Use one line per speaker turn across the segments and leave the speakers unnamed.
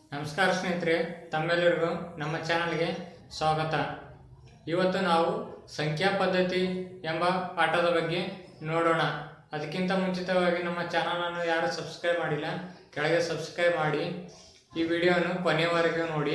ನಮಸ್ಕಾರ ಸ್ನೇಹಿತರೆ ತಮ್ಮೆಲ್ಲರಿಗೂ ನಮ್ಮ ಚಾನಲ್ಗೆ ಸ್ವಾಗತ ಇವತ್ತು ನಾವು ಸಂಖ್ಯಾ ಪದ್ಧತಿ ಎಂಬ ಪಾಠದ ಬಗ್ಗೆ ನೋಡೋಣ ಅದಕ್ಕಿಂತ ಮುಂಚಿತವಾಗಿ ನಮ್ಮ ಚಾನಲನ್ನು ಯಾರು ಸಬ್ಸ್ಕ್ರೈಬ್ ಮಾಡಿಲ್ಲ ಕೆಳಗೆ ಸಬ್ಸ್ಕ್ರೈಬ್ ಮಾಡಿ ಈ ವಿಡಿಯೋವನ್ನು ಕೊನೆಯವರೆಗೂ ನೋಡಿ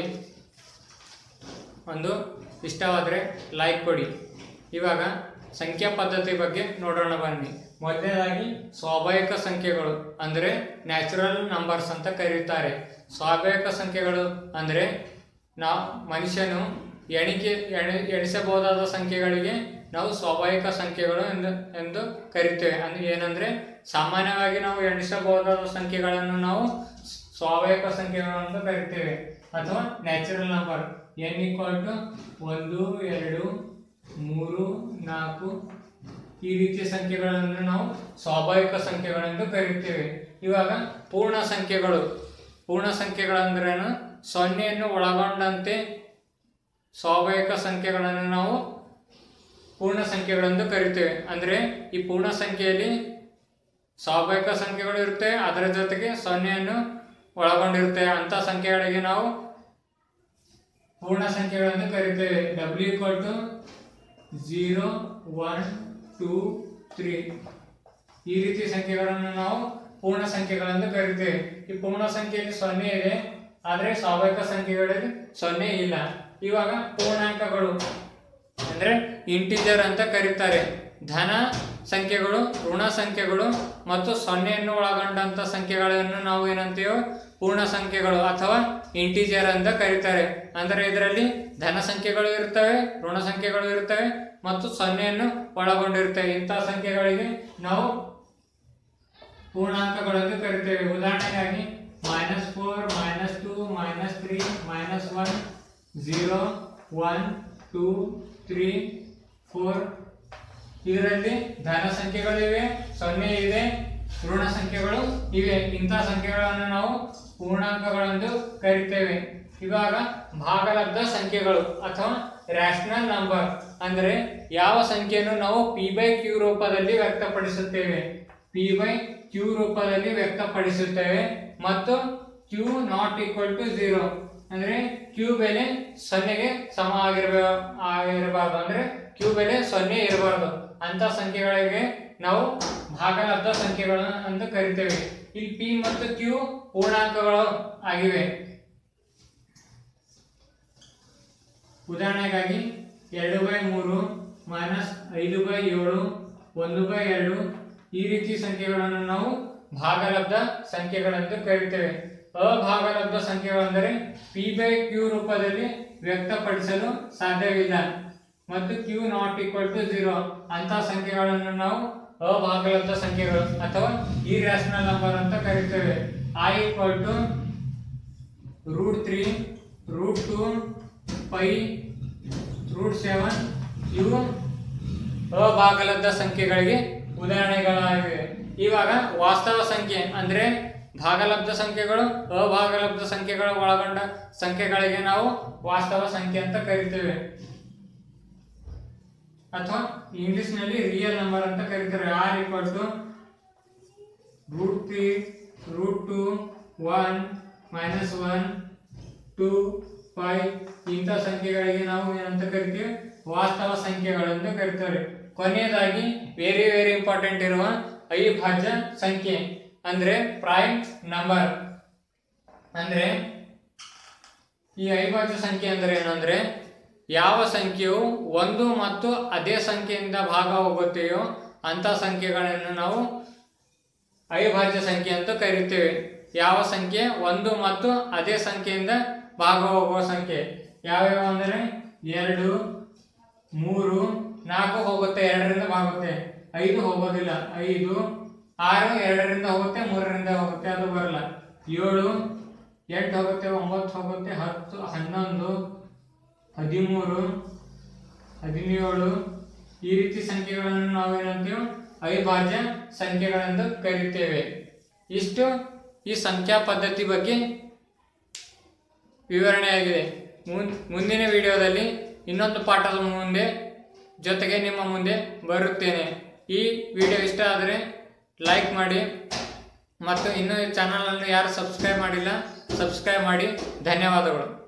ಒಂದು ಇಷ್ಟವಾದರೆ ಲೈಕ್ ಕೊಡಿ ಇವಾಗ ಸಂಖ್ಯಾ ಪದ್ಧತಿ ಬಗ್ಗೆ ನೋಡೋಣ ಬನ್ನಿ ಮೊದಲನೇದಾಗಿ ಸ್ವಾಭಾವಿಕ ಸಂಖ್ಯೆಗಳು ಅಂದರೆ ನ್ಯಾಚುರಲ್ ನಂಬರ್ಸ್ ಅಂತ ಕರೆಯುತ್ತಾರೆ ಸ್ವಾಭಾವಿಕ ಸಂಖ್ಯೆಗಳು ಅಂದರೆ ನಾವು ಮನುಷ್ಯನು ಎಣಿಕೆ ಎಣಿ ಎಣಿಸಬಹುದಾದ ಸಂಖ್ಯೆಗಳಿಗೆ ನಾವು ಸ್ವಾಭಾವಿಕ ಸಂಖ್ಯೆಗಳು ಎಂದು ಎಂದು ಕರಿತೇವೆ ಅಂದ್ರೆ ಏನಂದ್ರೆ ಸಾಮಾನ್ಯವಾಗಿ ನಾವು ಎಣಿಸಬಹುದಾದ ಸಂಖ್ಯೆಗಳನ್ನು ನಾವು ಸ್ವಾಭಾವಿಕ ಸಂಖ್ಯೆಗಳು ಅಂತ ಕರಿತೇವೆ ಅಥವಾ natural number N equal to ಒಂದು ಎರಡು ಮೂರು ನಾಲ್ಕು ಈ ರೀತಿಯ ಸಂಖ್ಯೆಗಳನ್ನು ನಾವು ಸ್ವಾಭಾವಿಕ ಸಂಖ್ಯೆಗಳೆಂದು ಕರೆಯುತ್ತೇವೆ ಇವಾಗ ಪೂರ್ಣ ಸಂಖ್ಯೆಗಳು ಪೂರ್ಣ ಸಂಖ್ಯೆಗಳಂದ್ರೇನು ಸೊನ್ನೆಯನ್ನು ಒಳಗೊಂಡಂತೆ ಸ್ವಾಭಾವಿಕ ಸಂಖ್ಯೆಗಳನ್ನು ನಾವು ಪೂರ್ಣ ಸಂಖ್ಯೆಗಳೆಂದು ಕರಿತೇವೆ ಅಂದರೆ ಈ ಪೂರ್ಣ ಸಂಖ್ಯೆಯಲ್ಲಿ ಸ್ವಾಭಾವಿಕ ಸಂಖ್ಯೆಗಳು ಇರ್ತವೆ ಅದರ ಜೊತೆಗೆ ಸೊನ್ನೆಯನ್ನು ಒಳಗೊಂಡಿರುತ್ತೆ ಅಂತ ಸಂಖ್ಯೆಗಳಿಗೆ ನಾವು ಪೂರ್ಣ ಸಂಖ್ಯೆಗಳನ್ನು ಕರಿತೇವೆ W equal to zero one two three ಈ ರೀತಿ ಸಂಖ್ಯೆಗಳನ್ನು ನಾವು ಪೂರ್ಣ ಸಂಖ್ಯೆಗಳೆಂದು ಕರಿತೇವೆ ಈ ಪೂರ್ಣ ಸಂಖ್ಯೆಯಲ್ಲಿ ಸೊನ್ನೆ ಇದೆ ಆದರೆ ಸ್ವಾಭಾವಿಕ ಸಂಖ್ಯೆಗಳಲ್ಲಿ ಸೊನ್ನೆ ಇಲ್ಲ ಇವಾಗ ಪೂರ್ಣಾಂಕಗಳು ಅಂದ್ರೆ ಇಂಟಿಜರ್ ಅಂತ ಕರೀತಾರೆ ಧನ ಸಂಖ್ಯೆಗಳು ಋಣ ಸಂಖ್ಯೆಗಳು ಮತ್ತು ಸೊನ್ನೆಯನ್ನು ಒಳಗೊಂಡಂತ ಸಂಖ್ಯೆಗಳನ್ನು ನಾವು ಏನಂತೀವೋ ಪೂರ್ಣ ಸಂಖ್ಯೆಗಳು ಅಥವಾ ಇಂಟಿಜರ್ ಅಂತ ಕರೀತಾರೆ ಅಂದರೆ ಇದರಲ್ಲಿ ಧನ ಸಂಖ್ಯೆಗಳು ಇರ್ತವೆ ಋಣ ಸಂಖ್ಯೆಗಳು ಇರ್ತವೆ ಮತ್ತು ಸೊನ್ನೆಯನ್ನು ಒಳಗೊಂಡಿರ್ತವೆ ಇಂತಹ ಸಂಖ್ಯೆಗಳಿಗೆ ನಾವು ಪೂರ್ಣಾಂಕಗಳೆಂದು ಕರಿತೇವೆ ಉದಾಹರಣೆಗಾಗಿ minus four minus two minus three minus one zero one two three four ಇದರಲ್ಲಿ ಧನ ಸಂಖ್ಯೆಗಳಿವೆ ಸೊನ್ನೆ ಇದೆ ಋಣ ಸಂಖ್ಯೆಗಳು ಇವೆ ಇಂತಹ ಸಂಖ್ಯೆಗಳನ್ನು ನಾವು ಪೂರ್ಣಾಂಕಗಳೆಂದು ಕರಿತೇವೆ ಇವಾಗ ಭಾಗಲಬ್ಧ ಸಂಖ್ಯೆಗಳು ಅಥವಾ ರ್ಯಾಷನಲ್ ನಂಬರ್ ಅಂದರೆ ಯಾವ ಸಂಖ್ಯೆಯನ್ನು ನಾವು ಪಿ ಬೈ ಕ್ಯೂ ರೂಪದಲ್ಲಿ ವ್ಯಕ್ತಪಡಿಸುತ್ತೇವೆ ಪಿ ಬೈ ಕ್ಯೂ ರೂಪದಲ್ಲಿ ವ್ಯಕ್ತಪಡಿಸುತ್ತೇವೆ ಮತ್ತು Q not equal to zero ಅಂದ್ರೆ ಕ್ಯೂ ಬೆಲೆ ಸೊನ್ನೆಗೆ ಸಮ ಆಗಿರ್ಬೇ ಆಗಿರಬಾರ್ದು ಅಂದ್ರೆ ಕ್ಯೂ ಬೆಲೆ ಸೊನ್ನೆ ಇರಬಾರ್ದು ಅಂತ ಸಂಖ್ಯೆಗಳಿಗೆ ನಾವು ಭಾಗಲಬ್ಧ ಸಂಖ್ಯೆಗಳು ಅಂತ ಕರಿತೇವೆ ಇಲ್ಲಿ ಪಿ ಮತ್ತು ಕ್ಯೂ ಪೂರ್ಣಾಂಕಗಳು ಆಗಿವೆ ಉದಾಹರಣೆಗಾಗಿ ಎರಡು ಬೈ ಮೂರು ಮೈನಸ್ ಐದು ಬೈ ಏಳು ಒಂದು ಬೈ ಎರಡು ಈ ರೀತಿ ಸಂಖ್ಯೆಗಳನ್ನು ನಾವು ಭಾಗಲಬ್ಧ ಸಂಖ್ಯೆಗಳೆಂದು ಕರಿತೇವೆ ಅಭಾಗಲಬ್ಧ ಸಂಖ್ಯೆಗಳೆಂದರೆ ಪಿ ಬೈ ಕ್ಯೂ ರೂಪದಲ್ಲಿ ವ್ಯಕ್ತಪಡಿಸಲು ಸಾಧ್ಯವಿಲ್ಲ ಮತ್ತು Q not equal to zero ಅಂತ ಸಂಖ್ಯೆಗಳನ್ನು ನಾವು ಅಭಾಗಲಬ್ಧ ಸಂಖ್ಯೆಗಳು ಅಥವಾ ಈ ರ್ಯಾಷನಲ್ ನಂಬರ್ ಅಂತ ಕರಿತೇವೆ I equal to root three root two pi root seven ಇವು ಅಭಾಗಲಬ್ಧ ಸಂಖ್ಯೆಗಳಿಗೆ ಉದಾಹರಣೆಗಳಾಗಿವೆ ಇವಾಗ ವಾಸ್ತವ ಸಂಖ್ಯೆ ಅಂದ್ರೆ ಭಾಗಲಬ್ಧ ಸಂಖ್ಯೆಗಳು ಅಭಾಗಲಬ್ಧ ಸಂಖ್ಯೆಗಳ ಒಳಗೊಂಡ ಸಂಖ್ಯೆಗಳಿಗೆ ನಾವು ವಾಸ್ತವ ಸಂಖ್ಯೆ ಅಂತ ಕರಿತೇವೆ ಅಥವಾ ಇಂಗ್ಲಿಷ್ ನಲ್ಲಿ ರಿಯಲ್ ನಂಬರ್ ಅಂತ ಕರೀತಾರೆ R equal to root three root two one minus one two five ಇಂಥ ಸಂಖ್ಯೆಗಳಿಗೆ ನಾವು ಏನಂತ ಕರಿತೀವಿ ವಾಸ್ತವ ಸಂಖ್ಯೆಗಳೆಂದು ಕರೀತಾರೆ ಕೊನೆಯದಾಗಿ ವೆರಿ ವೆರಿ ಇಂಪಾರ್ಟೆಂಟ್ ಇರುವ ಅವಿಭಾಜ್ಯ ಸಂಖ್ಯೆ ಅಂದ್ರೆ ಪ್ರೈಮ್ ನಂಬರ್ ಅಂದ್ರೆ ಈ ಅವಿಭಾಜ್ಯ ಸಂಖ್ಯೆ ಅಂದ್ರೆ ಏನಂದ್ರೆ ಯಾವ ಸಂಖ್ಯೆಯು ಒಂದು ಮತ್ತು ಅದೇ ಸಂಖ್ಯೆಯಿಂದ ಭಾಗ ಹೋಗುತ್ತೆಯೋ ಅಂತ ಸಂಖ್ಯೆಗಳನ್ನು ನಾವು ಅವಿಭಾಜ್ಯ ಸಂಖ್ಯೆ ಅಂತ ಕರಿತೇವೆ ಯಾವ ಸಂಖ್ಯೆ ಒಂದು ಮತ್ತು ಅದೇ ಸಂಖ್ಯೆಯಿಂದ ಭಾಗ ಹೋಗುವ ಸಂಖ್ಯೆ ಯಾವ್ಯಾವ ಅಂದರೆ ಎರಡು ಮೂರು ನಾಲ್ಕು ಹೋಗುತ್ತೆ ಎರಡರಿಂದ ಭಾಗುತ್ತೆ ಐದು ಹೋಗೋದಿಲ್ಲ ಐದು ಆರು ಎರಡರಿಂದ ಹೋಗುತ್ತೆ ಮೂರರಿಂದ ಹೋಗುತ್ತೆ ಅದು ಬರಲ್ಲ ಏಳು ಎಂಟು ಹೋಗುತ್ತೆ ಒಂಬತ್ತು ಹೋಗುತ್ತೆ ಹತ್ತು ಹನ್ನೊಂದು ಹದಿಮೂರು ಹದಿನೇಳು ಈ ರೀತಿ ಸಂಖ್ಯೆಗಳನ್ನು ನಾವು ಏನಂತೀವಿ ಅವಿಭಾಜ್ಯ ಸಂಖ್ಯೆಗಳೆಂದು ಕರೀತೇವೆ ಇಷ್ಟು ಈ ಸಂಖ್ಯಾ ಪದ್ಧತಿ ಬಗ್ಗೆ ವಿವರಣೆಯಾಗಿದೆ ಮುನ್- ಮುಂದಿನ ವಿಡಿಯೋದಲ್ಲಿ ಇನ್ನೊಂದು ಪಾಠದ ಮುಂದೆ ಜೊತೆಗೆ ನಿಮ್ಮ ಮುಂದೆ ಬರುತ್ತೇನೆ ಈ ವಿಡಿಯೋ ಇಷ್ಟ ಆದರೆ ಲೈಕ್ ಮಾಡಿ ಮತ್ತು ಇನ್ನೂ ಈ ಚಾನಲನ್ನು ಯಾರು ಸಬ್ಸ್ಕ್ರೈಬ್ ಮಾಡಿಲ್ಲ ಸಬ್ಸ್ಕ್ರೈಬ್ ಮಾಡಿ ಧನ್ಯವಾದಗಳು